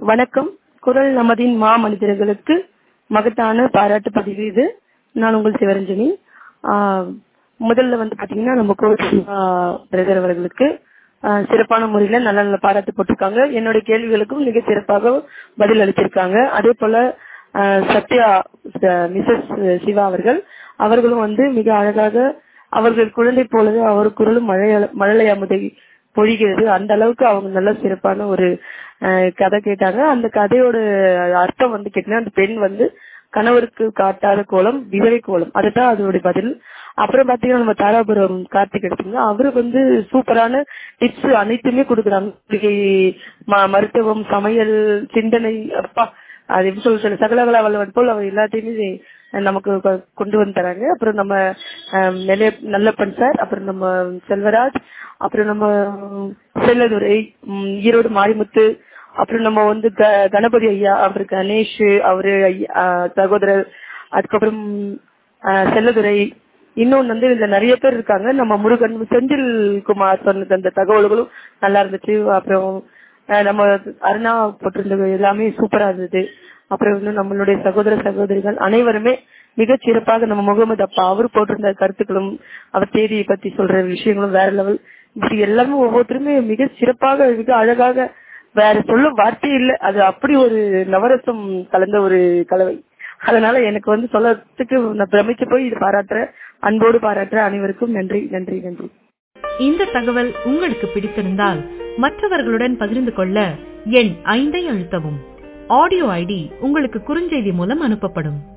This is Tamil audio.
வணக்கம் குரல் நமதின் மாமனிதர்களுக்கு மகத்தான பாராட்டு பதிவு இது நான் உங்கள் சிவரஞ்சனி ஆஹ் முதல்ல வந்து பாத்தீங்கன்னா நம்ம கோவில் பிரதர் அவர்களுக்கு ஆஹ் சிறப்பான முறையில நல்ல நல்ல பாராட்டு போட்டிருக்காங்க என்னுடைய கேள்விகளுக்கும் மிக சிறப்பாக பதில் அளிச்சிருக்காங்க அதே போல ஆஹ் சத்யா மிசஸ் சிவா அவர்கள் அவர்களும் வந்து மிக அழகாக அவர்கள் குழந்தை போலவே அவர் குரலும் மழை மழலை அமுதை பொழிகிறது அந்த அளவுக்கு அவங்க நல்ல சிறப்பான ஒரு அஹ், கதை கேட்டாங்க அந்த கதையோட அர்த்தம் வந்து கேட்டீங்கன்னா அந்த பெண் வந்து கணவருக்கு காட்டாத கோலம் விதவை கோலம் அதுதான் அதோட பதில் அப்புறம் பாத்தீங்கன்னா நம்ம தாராபுரம் கார்த்திக் எடுத்தீங்கன்னா அவரு வந்து சூப்பரான டிப்ஸ் அனைத்துமே கொடுக்குறாங்க மூலிகை, ம- மருத்துவம் சமையல் சிந்தனை அப்பா அது எப்படி சொல்ல சொல்ல சகலகலா வல்லவன் போல் அவர் எல்லாத்தையுமே நமக்கு கொ- கொண்டு வந்து தராங்க அப்புறம் நம்ம அஹ், நெல்லை நல்லப்பன் சார் அப்புறம் நம்ம செல்வராஜ் அப்புறம் நம்ம செல்லதுரை ம், ஈரோடு மாரிமுத்து அப்புறம் நம்ம வந்து க- கணபதி ஐயா அப்புறம் கணேஷ் அவரு ஐயா, அஹ், சகோதரர் அதுக்கப்புறம் அஹ், செல்லதுரை இன்னொன்னு வந்து இதுல நிறைய பேர் இருக்காங்க நம்ம முருகன் செந்தில் குமார் சொன்ன அந்த தகவல்களும் நல்லா இருந்துச்சு அப்புறம் அஹ், நம்ம அருணா போட்டிருந்தது எல்லாமே சூப்பரா இருந்தது அப்புறம் இன்னும் நம்மளுடைய சகோதர சகோதரிகள் அனைவருமே மிகச் சிறப்பாக நம்ம முகமது அப்பா அவர் போட்டிருந்த கருத்துக்களும் அவர் தேதியை பத்தி சொல்ற விஷயங்களும் வேற லெவல் இப்படி எல்லாமே ஒவ்வொருத்தருமே மிக சிறப்பாக மிக அழகாக வேற சொல்ல வார்த்தை இல்லை அது அப்படி ஒரு நவரசம் கலந்த ஒரு கலவை அதனால எனக்கு வந்து சொல்லறதுக்கு நான் பிரமிச்சு போய் இது பாராட்டுறேன் அன்போடு பாராட்டுறேன் அனைவருக்கும் நன்றி நன்றி நன்றி இந்த தகவல் உங்களுக்கு பிடித்திருந்தால் மற்றவர்களுடன் பகிர்ந்து கொள்ள எண் ஐந்தை அழுத்தவும் ஆடியோ ஐடி உங்களுக்கு குறுஞ்செய்தி மூலம் அனுப்பப்படும்